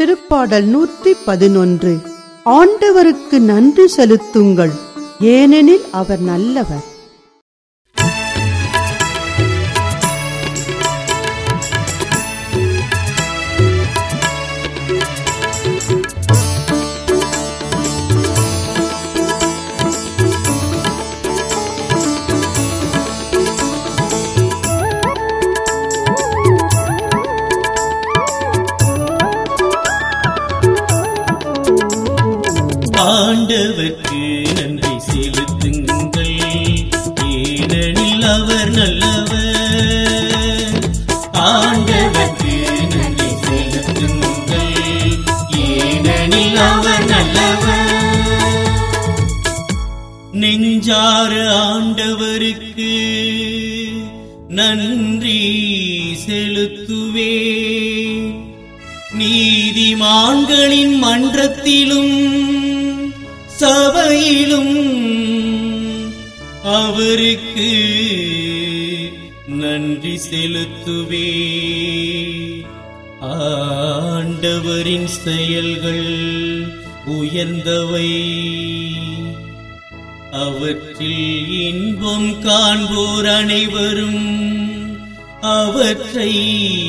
திருப்பாடல் நூற்றி பதினொன்று ஆண்டவருக்கு நன்றி செலுத்துங்கள் ஏனெனில் அவர் நல்லவர் ஆண்டவர்க்கு நன்றி செலுத்துங்கள் ஏனெனில் அவர் நல்லவர் ஆண்டவர்க்கு நன்றி செலுத்துங்கள் ஏனெனில் அவர் நல்லவர் நெஞ்சார ஆண்டவருக்கு நன்றி செலுத்துவே நீதிமான்களின் மன்றத்திலும் சபையிலும் அவருக்கு நன்றி செலுத்துவே ஆண்டவரின் செயல்கள் உயர்ந்தவை அவற்றில் இன்பம் காண்போர் அனைவரும் அவற்றை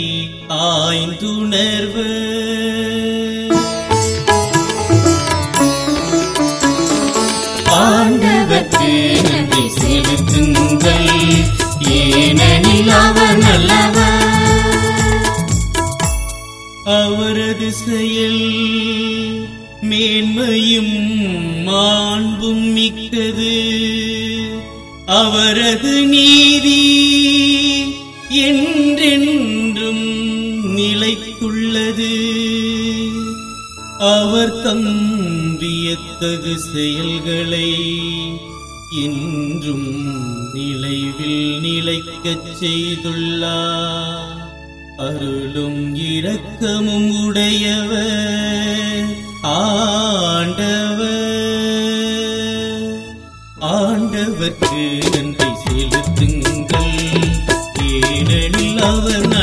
ஆய்ந்துணர்வர் ஆண்டவர்க்கு நன்றி செலுத்துங்கள் ஏனெனில் அவர் நல்லவர் அவரது செயல் மேன்மையும் மாண்பும் மிக்கது அவரது நீதி என்றென்றும் நிலைத்துள்ளது அவர் தம் வியத்தகு செயல்களை என்றும் நிலைவில் நிலைக்கச் செய்துள்ளார் அருளும் இரக்கமும் உடையவர் ஆண்டவர் ஆண்டவர்க்கு நன்றி செலுத்துங்கள் ஏனெனில் அவர்